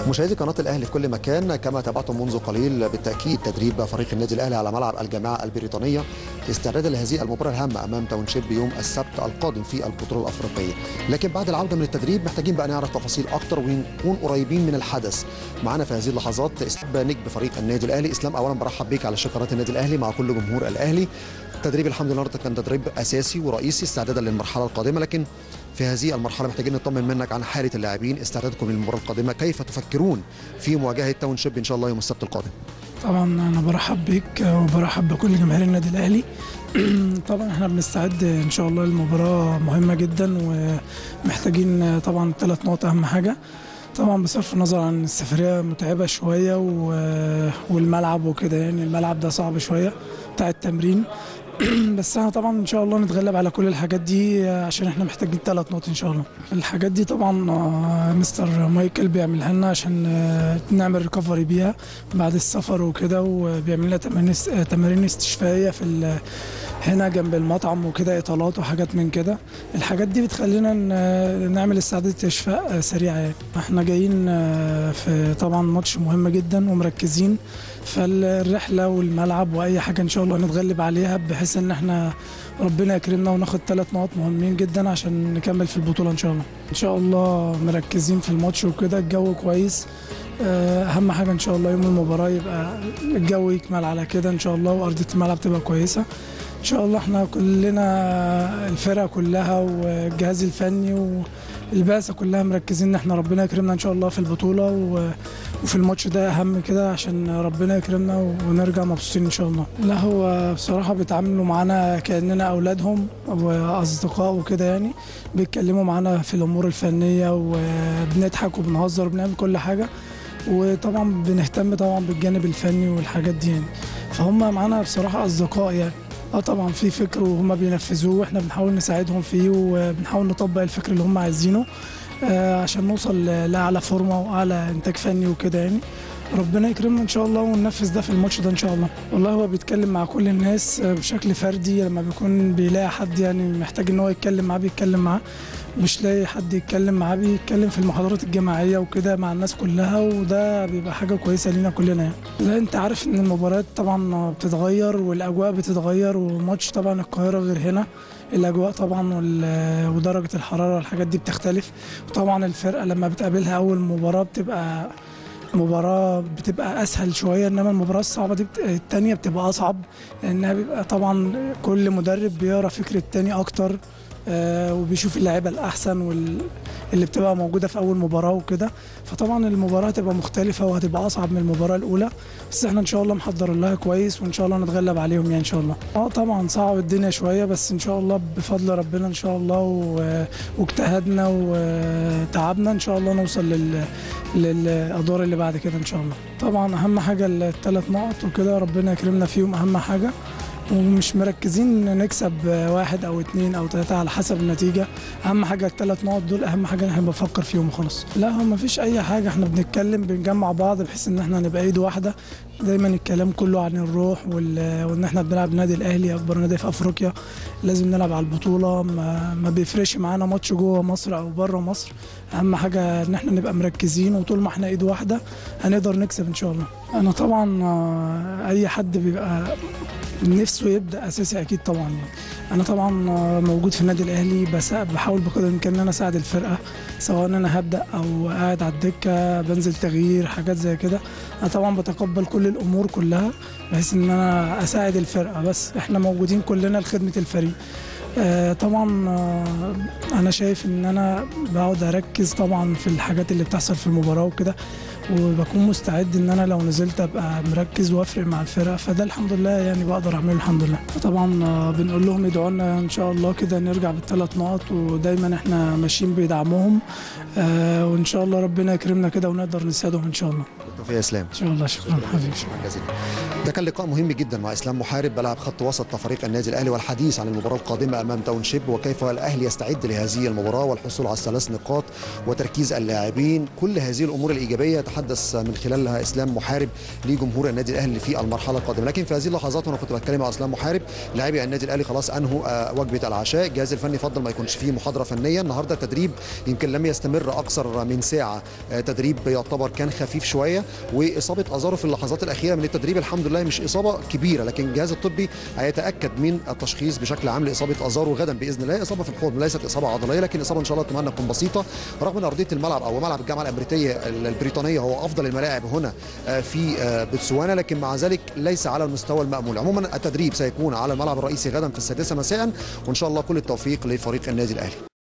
مشاهدي قناة الأهلي في كل مكان كما تابعتم منذ قليل بالتأكيد تدريب فريق النادي الأهلي على ملعب الجامعة البريطانية استعدادا لهذه المباراة الهامة أمام تاونشيب يوم السبت القادم في البطولة الأفريقية لكن بعد العودة من التدريب محتاجين بقى نعرف تفاصيل أكتر ونكون قريبين من الحدث معنا في هذه اللحظات اسلام نجم فريق النادي الأهلي إسلام أولا برحب بيك على شاشة قناة النادي الأهلي مع كل جمهور الأهلي التدريب الحمد لله النهارده كان تدريب أساسي ورئيسي استعدادا للمرحلة القادمة لكن في هذه المرحله محتاجين نطمن منك عن حاله اللاعبين استعدادكم للمباراه القادمه كيف تفكرون في مواجهه تاون شيب ان شاء الله يوم السبت القادم طبعا انا برحب بيك وبرحب بكل جماهير النادي الاهلي طبعا احنا بنستعد ان شاء الله لمباراه مهمه جدا ومحتاجين طبعا ثلاث نقط اهم حاجه طبعا بصرف النظر عن السفريه متعبه شويه والملعب وكده يعني الملعب ده صعب شويه بتاع التمرين بس احنا طبعا ان شاء الله نتغلب على كل الحاجات دي عشان احنا محتاجين ثلاث نقط ان شاء الله الحاجات دي طبعا مستر مايكل بيعملها لنا عشان نعمل ريكفري بيها بعد السفر وكده وبيعمل لنا تمارين تمارين استشفائيه في هنا جنب المطعم وكده اطالات وحاجات من كده الحاجات دي بتخلينا نعمل استعداد استشفاء سريعه يعني احنا جايين في طبعا ماتش مهم جدا ومركزين فالرحله والملعب واي حاجه ان شاء الله نتغلب عليها بحيث ان احنا ربنا يكرمنا وناخد ثلاث نقط مهمين جدا عشان نكمل في البطوله ان شاء الله ان شاء الله مركزين في الماتش وكده الجو كويس اهم حاجه ان شاء الله يوم المباراه يبقى الجو يكمل على كده ان شاء الله وارضيه الملعب تبقى كويسه ان شاء الله احنا كلنا الفرقه كلها والجهاز الفني والبعثه كلها مركزين ان احنا ربنا يكرمنا ان شاء الله في البطوله وفي الماتش ده اهم كده عشان ربنا يكرمنا ونرجع مبسوطين ان شاء الله لا هو بصراحه بيتعاملوا معانا كاننا اولادهم واصدقاء وكده يعني بيتكلموا معانا في الامور الفنيه وبنضحك وبنهزر وبنعمل كل حاجه وطبعا بنهتم طبعا بالجانب الفني والحاجات دي يعني فهم معانا بصراحه اصدقاء يعني اه طبعا في فكر وهم بينفذوه واحنا بنحاول نساعدهم فيه وبنحاول نطبق الفكر اللي هم عايزينه آه عشان نوصل لاعلى فورمه واعلى انتاج فني وكده يعني ربنا يكرمنا ان شاء الله وننفذ ده في الماتش ده ان شاء الله والله هو بيتكلم مع كل الناس بشكل فردي لما بيكون بيلاقي حد يعني محتاج ان هو يتكلم معاه بيتكلم معاه مش لاقي حد يتكلم معاه بيتكلم في المحاضرات الجماعيه وكده مع الناس كلها وده بيبقى حاجه كويسه لينا كلنا يعني لا انت عارف ان المباريات طبعا بتتغير والاجواء بتتغير وماتش طبعا القاهره غير هنا الاجواء طبعا ودرجه الحراره والحاجات دي بتختلف وطبعا الفرقه لما بتقابلها اول مباراه بتبقى مباراة بتبقى أسهل شوية إنما المباراة الصعبة دي بت... التانية بتبقى أصعب لأنها بيبقى طبعا كل مدرب بيقرا فكر التاني أكتر آه وبيشوف اللعيبه الاحسن واللي بتبقى موجوده في اول مباراه وكده فطبعا المباراه هتبقى مختلفه وهتبقى اصعب من المباراه الاولى بس احنا ان شاء الله محضرين لها كويس وان شاء الله نتغلب عليهم يعني ان شاء الله اه طبعا صعب الدنيا شويه بس ان شاء الله بفضل ربنا ان شاء الله و... واجتهدنا وتعبنا ان شاء الله نوصل لل... للادوار اللي بعد كده ان شاء الله طبعا اهم حاجه الثلاث نقط وكده ربنا يكرمنا فيهم اهم حاجه ومش مركزين نكسب واحد او اتنين او تلاته على حسب النتيجه اهم حاجه الثلاث نقط دول اهم حاجه احنا بنفكر فيهم وخلاص لا هو مفيش اي حاجه احنا بنتكلم بنجمع بعض بحيث ان احنا نبقى ايد واحده دايما الكلام كله عن الروح وان احنا بنلعب نادي الاهلي اكبر نادي في افريقيا لازم نلعب على البطوله ما, ما بيفرقش معانا ماتش جوه مصر او بره مصر اهم حاجه ان احنا نبقى مركزين وطول ما احنا ايد واحده هنقدر نكسب ان شاء الله انا طبعا اي حد بيبقى نفسه يبدا اساسي اكيد طبعا يعني انا طبعا موجود في النادي الاهلي بس بحاول بقدر الامكان ان انا اساعد الفرقه سواء ان انا هبدا او قاعد على الدكه بنزل تغيير حاجات زي كده انا طبعا بتقبل كل الامور كلها بحيث ان انا اساعد الفرقه بس احنا موجودين كلنا لخدمه الفريق آه طبعا آه انا شايف ان انا بقعد اركز طبعا في الحاجات اللي بتحصل في المباراه وكده وبكون مستعد ان انا لو نزلت ابقى مركز وافرق مع الفرقه فده الحمد لله يعني بقدر اعمله الحمد لله طبعا آه بنقول لهم ادعوا لنا ان شاء الله كده نرجع بالثلاث نقط ودايما احنا ماشيين بيدعموهم وان شاء الله ربنا يكرمنا كده ونقدر نساعدهم ان شاء الله بالتوفيق يا اسلام ان شاء الله شكرا حبيبي شكرا جزيلا ده كان لقاء مهم جدا مع اسلام محارب بلعب خط وسط فريق النادي الاهلي والحديث عن المباراه القادمه امام امام تاونشيب وكيف الاهلي يستعد لهذه المباراه والحصول على الثلاث نقاط وتركيز اللاعبين كل هذه الامور الايجابيه يتحدث من خلالها اسلام محارب لجمهور النادي الاهلي في المرحله القادمه لكن في هذه اللحظات وانا كنت بتكلم مع اسلام محارب لاعبي النادي الاهلي خلاص انهوا وجبه العشاء الجهاز الفني فضل ما يكونش فيه محاضره فنيه النهارده التدريب يمكن لم يستمر اكثر من ساعه تدريب يعتبر كان خفيف شويه واصابه ازارو في اللحظات الاخيره من التدريب الحمد لله مش اصابه كبيره لكن الجهاز الطبي هيتاكد من التشخيص بشكل عام لاصابه ازارو غدا باذن الله اصابه في الحوض ليست اصابه عضليه لكن اصابه ان شاء الله اتمنى تكون بسيطه رغم ان ارضيه الملعب او ملعب الجامعه الامريكيه البريطانيه هو افضل الملاعب هنا في بوتسوانا لكن مع ذلك ليس على المستوى المامول عموما التدريب سيكون على الملعب الرئيسي غدا في السادسه مساء وان شاء الله كل التوفيق لفريق النادي الاهلي